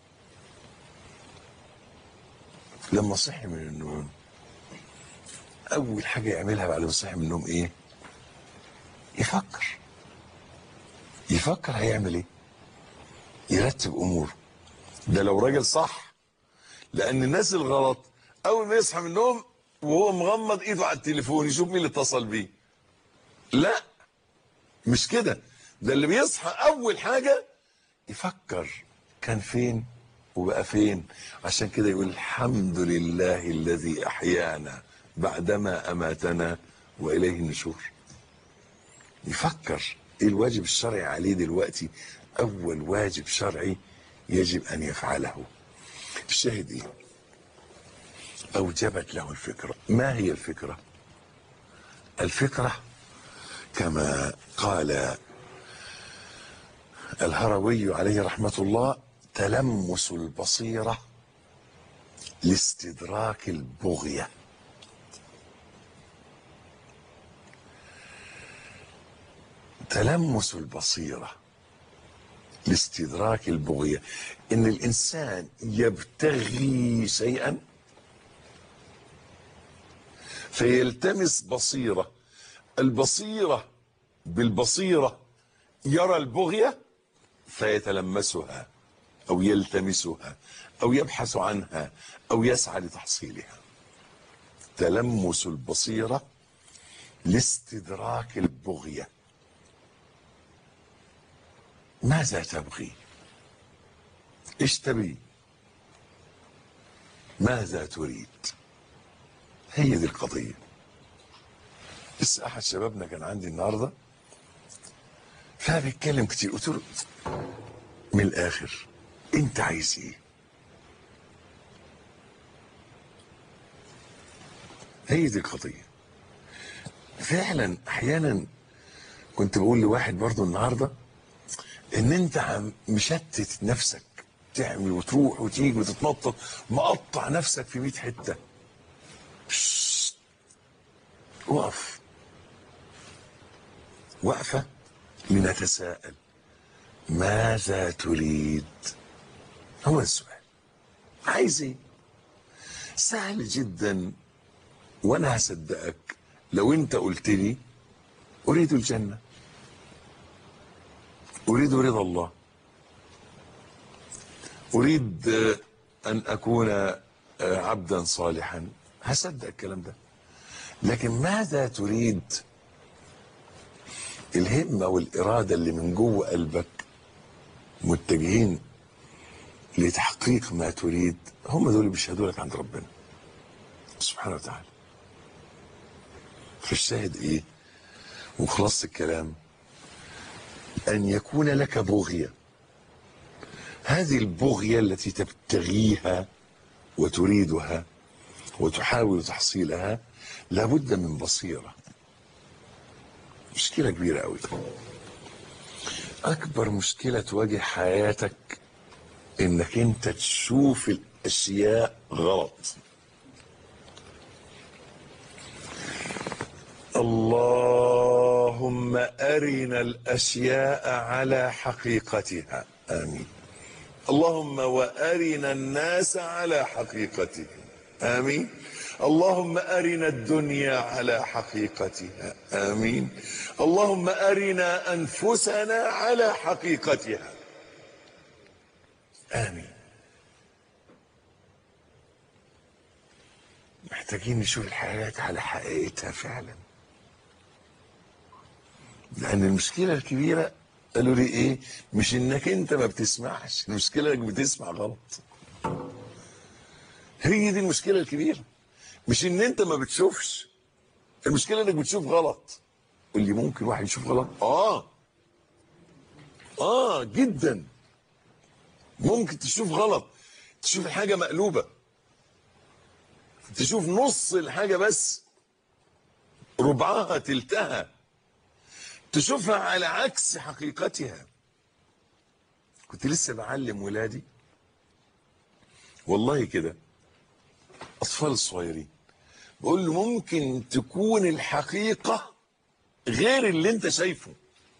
لما صحي من النوم اول حاجة يعملها بعد ما صحي من النوم ايه يفكر يفكر هيعمل ايه يرتب اموره ده لو راجل صح لان الناس الغلط اول ما يصحى من النوم وهو مغمض ايده على التليفون يشوف مين اللي اتصل بيه لا مش كده ده اللي بيصحى اول حاجه يفكر كان فين وبقى فين عشان كده يقول الحمد لله الذي احيانا بعدما اماتنا واليه النشور يفكر ايه الواجب الشرعي عليه دلوقتي اول واجب شرعي يجب ان يفعله الشاهد ايه اوجبت له الفكره ما هي الفكره الفكره كما قال الهروي عليه رحمه الله تلمس البصيره لاستدراك البغيه تلمس البصيره لاستدراك البغيه ان الانسان يبتغي شيئا فيلتمس بصيره البصيره بالبصيره يرى البغيه فيتلمسها او يلتمسها او يبحث عنها او يسعى لتحصيلها تلمس البصيره لاستدراك البغيه ماذا تبغي ايش تبي ماذا تريد هي دي القضية لسه احد شبابنا كان عندي النهاردة فبيتكلم كتير قلت له من الاخر انت عايز ايه هي دي القضية فعلا احيانا كنت بقول لواحد برضو النهارده ان انت عم مشتت نفسك تعمل وتروح وتيجي وتتنطط مقطع نفسك في 100 حته ششت. وقف وقفه لنتساءل ماذا تريد هو السؤال عايز ايه سهل جدا وانا هصدقك لو انت قلت لي اريد الجنه أريد رضا الله أريد أن أكون عبدا صالحا هصدق الكلام ده لكن ماذا تريد الهمة والإرادة اللي من جوه قلبك متجهين لتحقيق ما تريد هم دول اللي بيشهدوا لك عند ربنا سبحانه وتعالى فالشاهد ايه وخلاص الكلام ان يكون لك بغية هذه البغية التي تبتغيها وتريدها وتحاول تحصيلها لابد من بصيرة مشكلة كبيرة قوي أكبر مشكلة تواجه حياتك إنك أنت تشوف الأشياء غلط اللهم أرنا الأشياء على حقيقتها آمين اللهم وأرنا الناس على حقيقتهم آمين اللهم أرنا الدنيا على حقيقتها آمين اللهم أرنا أنفسنا على حقيقتها آمين محتاجين نشوف الحياة على حقيقتها فعلا لأن المشكلة الكبيرة قالوا لي إيه مش إنك أنت ما بتسمعش المشكلة إنك بتسمع غلط هي دي المشكلة الكبيرة مش إن أنت ما بتشوفش المشكلة إنك بتشوف غلط واللي ممكن واحد يشوف غلط آه آه جدا ممكن تشوف غلط تشوف الحاجة مقلوبة تشوف نص الحاجة بس ربعها تلتها تشوفها على عكس حقيقتها كنت لسه بعلم ولادي والله كده أطفال صغيرين بقول له ممكن تكون الحقيقة غير اللي انت شايفه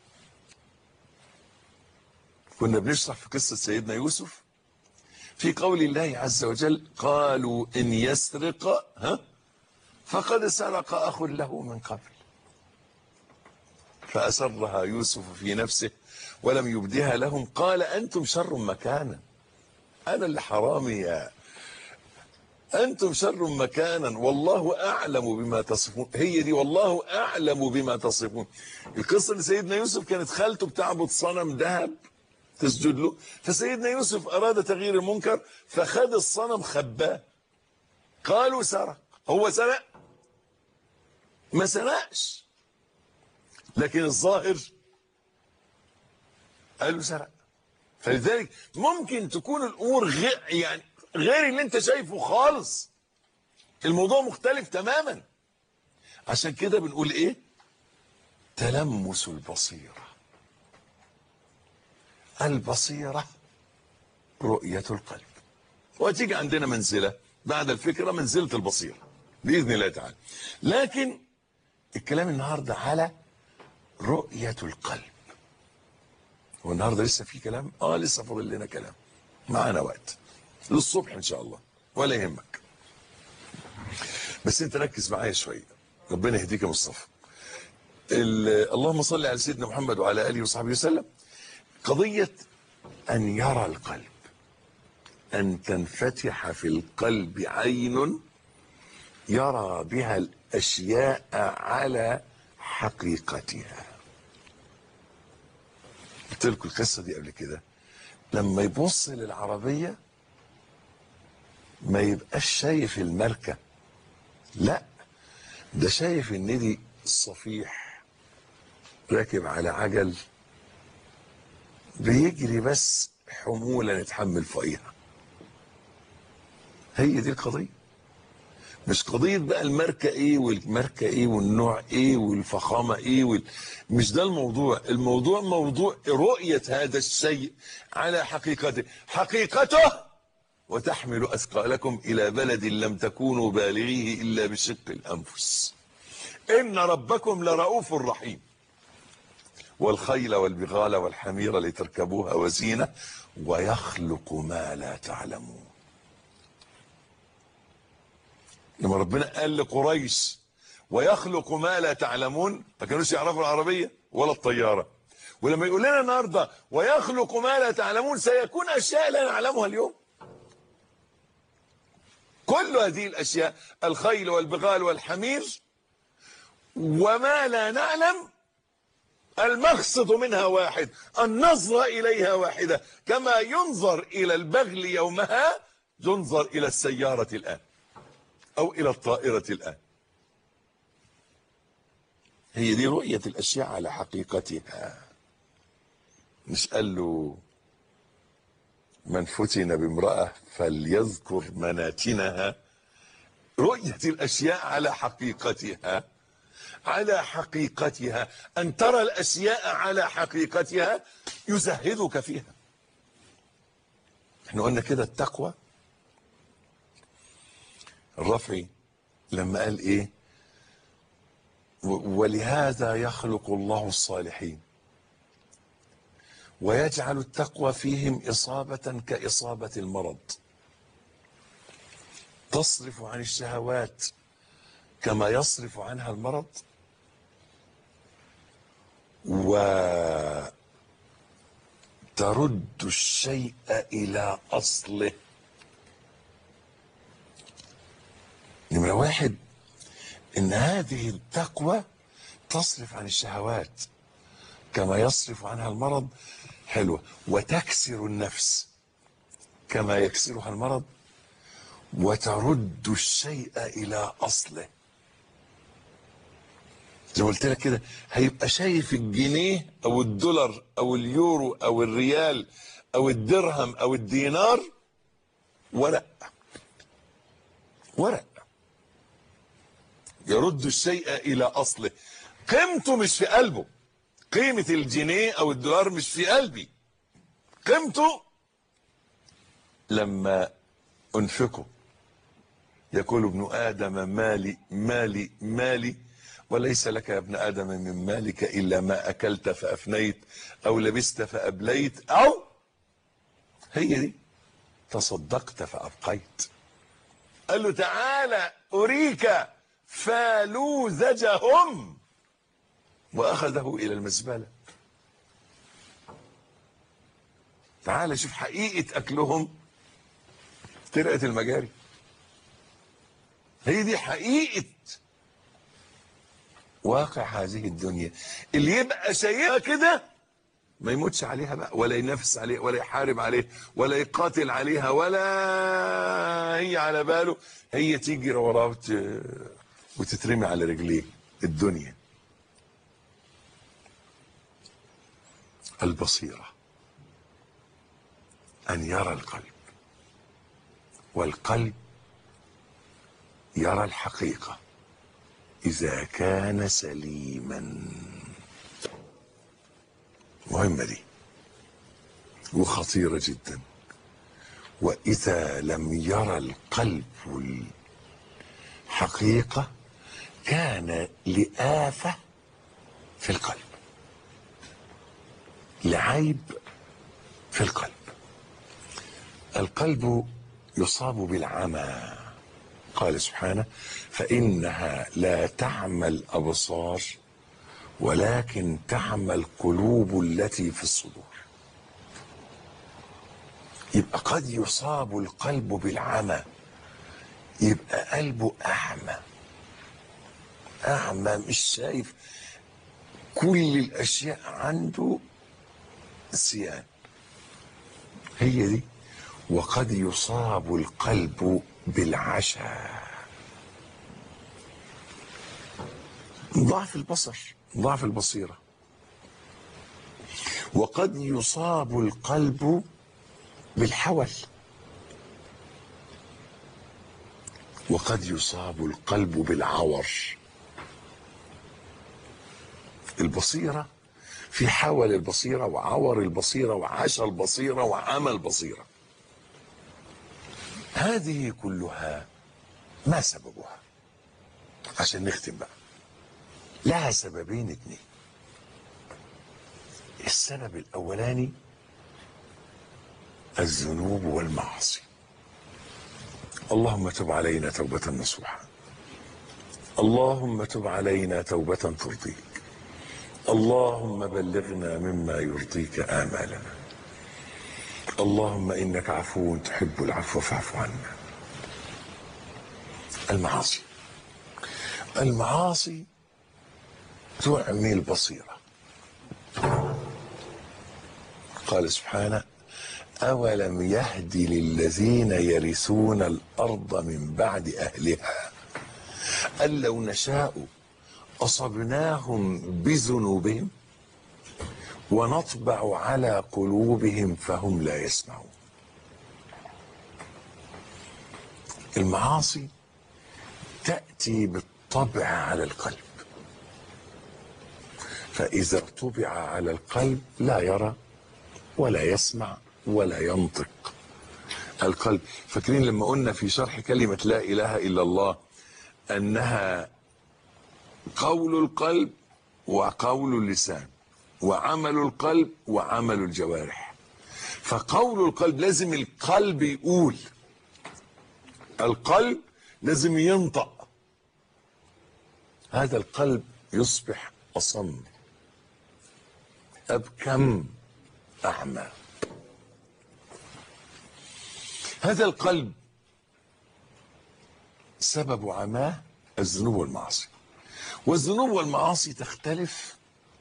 كنا بنشرح في قصة سيدنا يوسف في قول الله عز وجل قالوا إن يسرق ها فقد سرق أخ له من قبل فأسرها يوسف في نفسه ولم يبدها لهم قال أنتم شر مكانا أنا اللي حرامي يا أنتم شر مكانا والله أعلم بما تصفون هي دي والله أعلم بما تصفون القصة اللي سيدنا يوسف كانت خالته بتعبد صنم ذهب تسجد له فسيدنا يوسف أراد تغيير المنكر فخد الصنم خباه قالوا سرق هو سرق ما سرقش لكن الظاهر قالوا سرق فلذلك ممكن تكون الامور غير يعني غير اللي انت شايفه خالص الموضوع مختلف تماما عشان كده بنقول ايه تلمس البصيره البصيره رؤيه القلب وتيجي عندنا منزله بعد الفكره منزله البصيره باذن الله تعالى لكن الكلام النهارده على رؤيه القلب والنهارده لسه في كلام اه لسه فاضل لنا كلام معانا وقت للصبح ان شاء الله ولا يهمك بس انت ركز معايا شويه ربنا يهديك يا مصطفى ال- اللهم صل على سيدنا محمد وعلى اله وصحبه وسلم قضيه ان يرى القلب ان تنفتح في القلب عين يرى بها الاشياء على حقيقتها قلت لكم القصه دي قبل كده لما يبص للعربيه ما يبقاش شايف الماركه لا ده شايف ان دي صفيح راكب على عجل بيجري بس حموله نتحمل فوقيها هي دي القضيه مش قضية بقى الماركة ايه والماركة ايه والنوع ايه والفخامة ايه وال... مش ده الموضوع الموضوع موضوع رؤية هذا الشيء على حقيقته حقيقته وتحمل أثقالكم إلى بلد لم تكونوا بالغيه إلا بشق الأنفس إن ربكم لرؤوف رحيم والخيل والبغال والحمير لتركبوها وزينة ويخلق ما لا تعلمون لما ربنا قال لقريش ويخلق ما لا تعلمون ما كانوش يعرفوا العربية ولا الطيارة ولما يقول لنا النهارده ويخلق ما لا تعلمون سيكون أشياء لا نعلمها اليوم كل هذه الأشياء الخيل والبغال والحمير وما لا نعلم المقصد منها واحد النظرة إليها واحدة كما ينظر إلى البغل يومها ينظر إلى السيارة الآن أو إلى الطائرة الآن هي دي رؤية الأشياء على حقيقتها مش قال له من فتن بامرأة فليذكر مناتنها رؤية الأشياء على حقيقتها على حقيقتها أن ترى الأشياء على حقيقتها يزهدك فيها احنا قلنا كده التقوى الرفعي لما قال ايه و- ولهذا يخلق الله الصالحين ويجعل التقوى فيهم إصابة كإصابة المرض تصرف عن الشهوات كما يصرف عنها المرض وترد الشيء إلى أصله نمرة واحد إن هذه التقوى تصرف عن الشهوات كما يصرف عنها المرض حلوة وتكسر النفس كما يكسرها المرض وترد الشيء إلى أصله زي ما قلت لك كده هيبقى شايف الجنيه أو الدولار أو اليورو أو الريال أو الدرهم أو الدينار ورق ورق يرد الشيء إلى أصله قيمته مش في قلبه قيمة الجنيه أو الدولار مش في قلبي قيمته لما أنفقه يقول ابن آدم مالي مالي مالي وليس لك يا ابن آدم من مالك إلا ما أكلت فأفنيت أو لبست فأبليت أو هي دي تصدقت فأبقيت قال له تعالى أريك فالوذجهم وأخذه إلى المزبلة تعال شوف حقيقة أكلهم ترقة المجاري هي دي حقيقة واقع هذه الدنيا اللي يبقى شايفها كده ما يموتش عليها بقى ولا ينافس عليها ولا يحارب عليها ولا يقاتل عليها ولا هي على باله هي تيجي وراه وت- وتترمي على رجليه الدنيا البصيرة أن يرى القلب والقلب يرى الحقيقة إذا كان سليما مهمة دي وخطيرة جدا وإذا لم يرى القلب الحقيقة كان لآفة في القلب لعيب في القلب القلب يصاب بالعمى قال سبحانه فإنها لا تعمى الأبصار ولكن تعمى القلوب التي في الصدور يبقى قد يصاب القلب بالعمى يبقى قلبه أعمى أعمى مش شايف كل الأشياء عنده سيان هي دي وقد يصاب القلب بالعشا ضعف البصر ضعف البصيرة وقد يصاب القلب بالحول وقد يصاب القلب بالعور البصيرة في حول البصيرة وعور البصيرة وعشى البصيرة وعمى البصيرة هذه كلها ما سببها عشان نختم بقى لها سببين اتنين السبب الاولاني الذنوب والمعاصي اللهم تب علينا توبة نصوحة اللهم تب علينا توبة ترضيك اللهم بلغنا مما يرضيك آمالنا اللهم إنك عفو تحب العفو فاعف عنا المعاصي المعاصي تعمي البصيرة قال سبحانه أولم يهد للذين يرثون الأرض من بعد أهلها أن لو نشاء أصبناهم بذنوبهم ونطبع على قلوبهم فهم لا يسمعون المعاصي تأتي بالطبع على القلب فإذا طبع على القلب لا يرى ولا يسمع ولا ينطق القلب فاكرين لما قلنا في شرح كلمة لا إله إلا الله أنها قول القلب وقول اللسان وعمل القلب وعمل الجوارح فقول القلب لازم القلب يقول القلب لازم ينطق هذا القلب يصبح أصم أبكم أعمى هذا القلب سبب عماه الذنوب والمعاصي والذنوب والمعاصي تختلف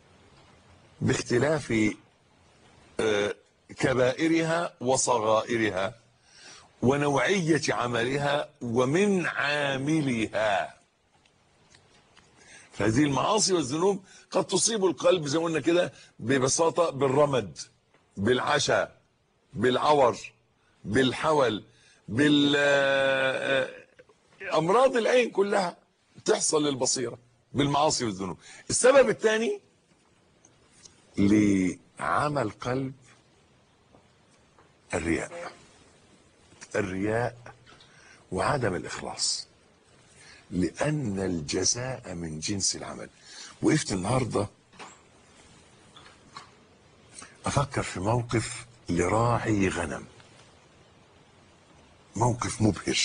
باختلاف آه، كبائرها وصغائرها ونوعية عملها ومن عاملها فهذه المعاصي والذنوب قد تصيب القلب زي ما قلنا كده ببساطة بالرمد بالعشا بالعور بالحول بال آه، أمراض العين كلها تحصل للبصيرة بالمعاصي والذنوب السبب الثاني لعمل قلب الرياء الرياء وعدم الإخلاص لأن الجزاء من جنس العمل وقفت النهاردة أفكر في موقف لراعي غنم موقف مبهر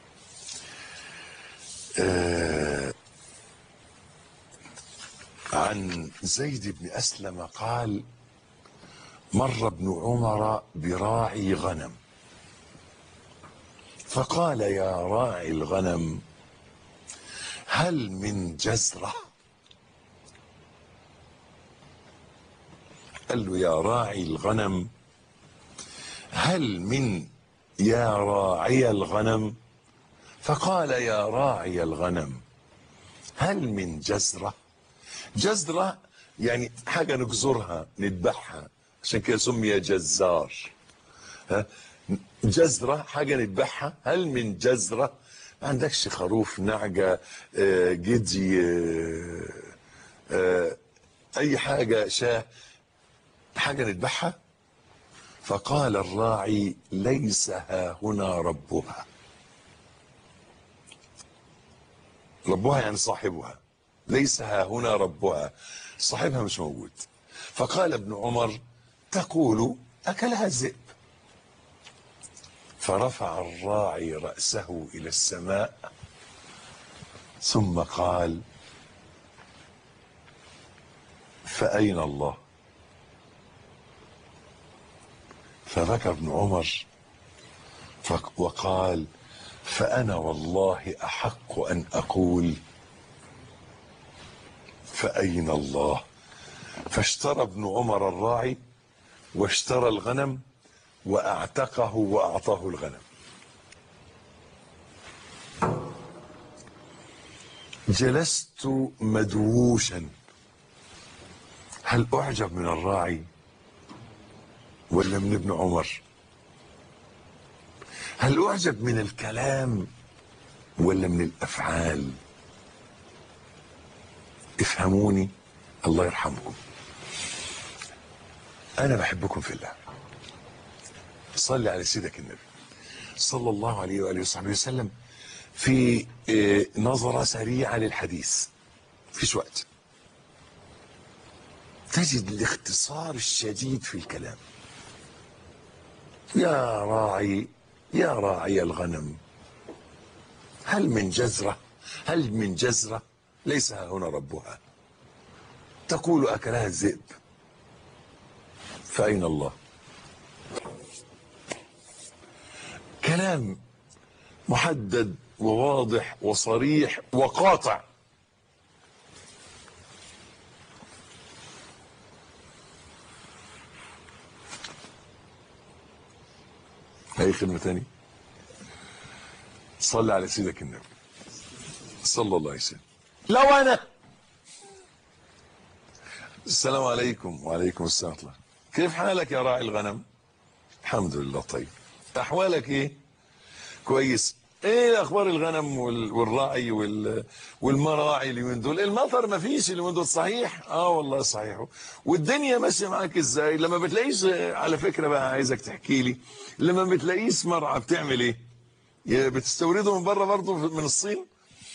آه عن زيد بن أسلم قال مر ابن عمر براعي غنم فقال يا راعي الغنم هل من جزرة قال له يا راعي الغنم هل من يا راعي الغنم فقال يا راعي الغنم هل من جزرة جزرة يعني حاجة نجزرها نذبحها عشان كده سمي جزار ها جزرة حاجة نذبحها هل من جزرة ما عندكش خروف نعجة آه، جدي آه، آه، أي حاجة شاه حاجة نذبحها فقال الراعي ليس ها هنا ربها ربها يعني صاحبها ليس ها هنا ربها صاحبها مش موجود فقال ابن عمر تقول أكلها الذئب فرفع الراعي رأسه إلى السماء ثم قال فأين الله فبكى ابن عمر فق- وقال فأنا والله أحق أن أقول فأين الله فاشترى ابن عمر الراعي واشترى الغنم واعتقه واعطاه الغنم جلست مدووشا هل اعجب من الراعي ولا من ابن عمر هل اعجب من الكلام ولا من الافعال افهموني الله يرحمكم انا بحبكم في الله صلي على سيدك النبي صلى الله عليه واله وصحبه وسلم في آه، نظره سريعه للحديث فيش وقت تجد الاختصار الشديد في الكلام يا راعي يا راعي الغنم هل من جزرة هل من جزرة ليس ها هنا ربها تقول أكلها الذئب فأين الله كلام محدد وواضح وصريح وقاطع خدمة تاني صلي على سيدك النبي صلى الله عليه وسلم لو انا السلام عليكم وعليكم السلام ورحمة الله كيف حالك يا راعي الغنم الحمد لله طيب احوالك ايه كويس ايه اخبار الغنم وال- والراعي وال- والمراعي اليومين دول المطر ما فيش اليومين دول صحيح اه والله صحيح والدنيا ماشيه معاك ازاي لما بتلاقيش على فكره بقى عايزك تحكي لي لما بتلاقيش مرعى بتعمل ايه يا بتستورده من بره برضه من الصين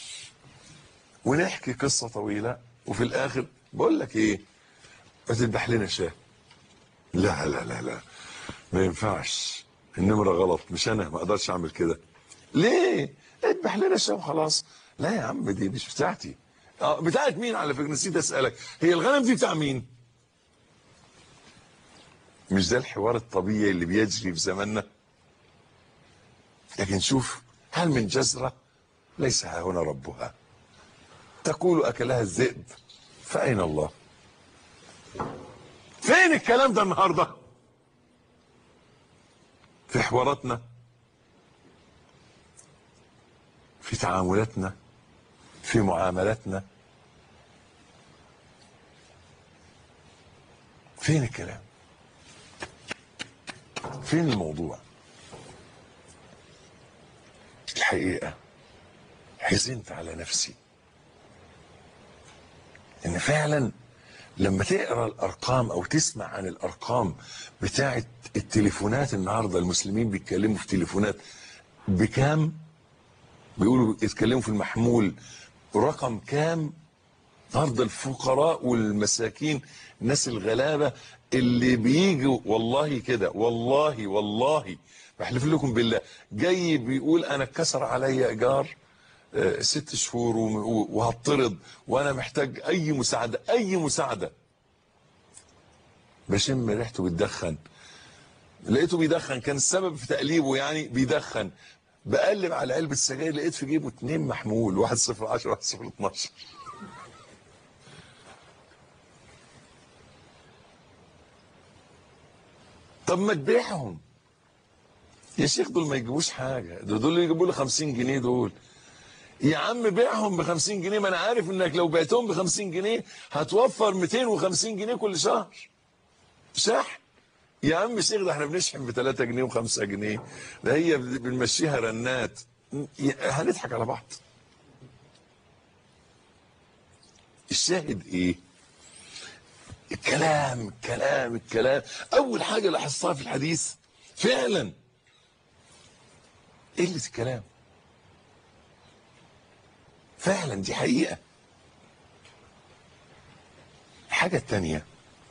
ونحكي قصه طويله وفي الاخر بقول لك ايه ما تذبح لنا شاه لا لا لا لا ما ينفعش النمرة غلط مش انا ما اقدرش اعمل كده ليه اذبح لنا شاه وخلاص لا يا عم دي مش بتاعتي اه بتاعت مين على فكره نسيت اسالك هي الغنم دي بتاع مين مش ده الحوار الطبيعي اللي بيجري في زماننا لكن شوف هل من جزرة ليس ها هنا ربها تقول أكلها الذئب فأين الله فين الكلام ده النهاردة في حواراتنا في تعاملاتنا في معاملاتنا فين الكلام فين الموضوع الحقيقة حزنت على نفسي ان فعلا لما تقرا الارقام او تسمع عن الارقام بتاعه التليفونات النهارده المسلمين بيتكلموا في تليفونات بكام بيقولوا يتكلموا في المحمول رقم كام النهارده الفقراء والمساكين الناس الغلابه اللي بيجوا والله كده والله والله بحلف لكم بالله جاي بيقول انا اتكسر عليا ايجار آه، ست شهور و- وهطرد وانا محتاج اي مساعده اي مساعده بشم ريحته بتدخن لقيته بيدخن كان السبب في تقليبه يعني بيدخن بقلب على علبه سجاير لقيت في جيبه اتنين محمول واحد صفر 10 واحد صفر 12 طب ما تبيعهم يا شيخ دول ما يجيبوش حاجه ده دول اللي يجيبوا لي 50 جنيه دول يا عم بيعهم ب 50 جنيه ما انا عارف انك لو بعتهم ب 50 جنيه هتوفر 250 جنيه كل شهر شحن يا عم شيخ ده احنا بنشحن ب 3 جنيه و5 جنيه ده هي بنمشيها رنات هنضحك على بعض الشاهد ايه الكلام الكلام الكلام اول حاجه لاحظتها في الحديث فعلا قله الكلام فعلا دي حقيقه الحاجه الثانيه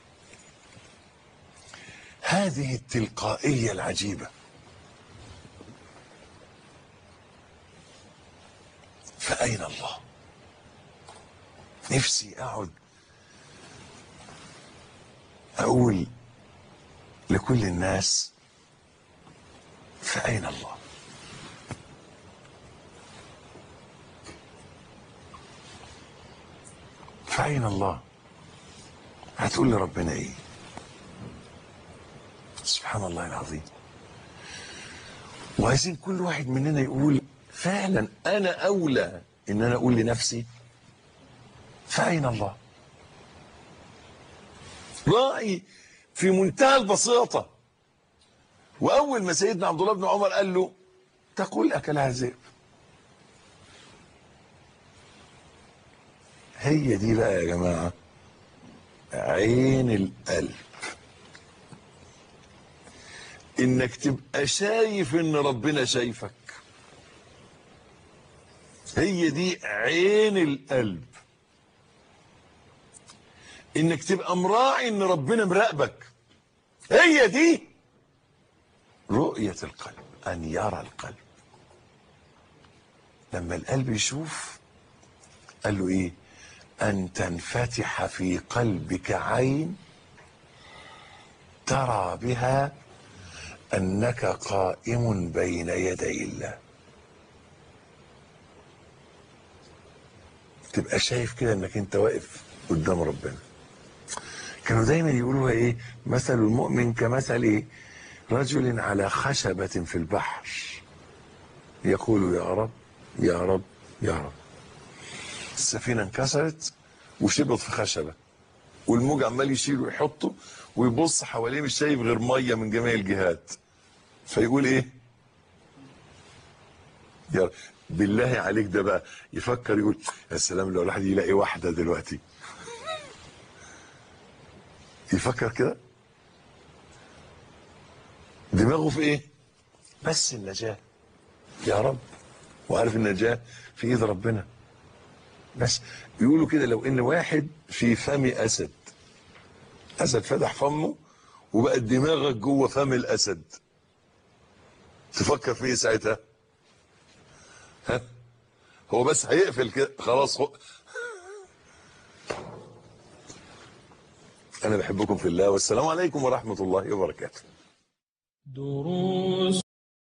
هذه التلقائيه العجيبه فاين الله نفسي اقعد اقول لكل الناس فاين الله فاين الله هتقول لربنا ايه سبحان الله العظيم وعايزين كل واحد مننا يقول فعلا انا اولى ان انا اقول لنفسي فاين الله راعي في منتهى البساطة وأول ما سيدنا عبد الله بن عمر قال له تقول أكلها الذئب هي دي بقى يا جماعة عين القلب انك تبقى شايف ان ربنا شايفك هي دي عين القلب انك تبقى مراعي ان ربنا مراقبك هي دي رؤية القلب ان يرى القلب لما القلب يشوف قال له ايه ان تنفتح في قلبك عين ترى بها انك قائم بين يدي الله تبقى شايف كده انك انت واقف قدام ربنا كانوا دايما يقولوا ايه مثل المؤمن كمثل ايه رجل على خشبة في البحر يقول يا رب يا رب يا رب السفينة انكسرت وشبط في خشبة والموج عمال يشيل ويحطه ويبص حواليه مش شايف غير ميه من جميع الجهات فيقول ايه يا بالله عليك ده بقى يفكر يقول يا سلام لو الواحد يلاقي واحده دلوقتي يفكر كده دماغه في ايه بس النجاه يا رب وعارف النجاه في ايد ربنا بس يقولوا كده لو ان واحد في فم اسد اسد فتح فمه وبقت دماغك جوه فم الاسد تفكر في ايه ساعتها ها هو بس هيقفل كده خلاص هو انا بحبكم في الله والسلام عليكم ورحمه الله وبركاته دروس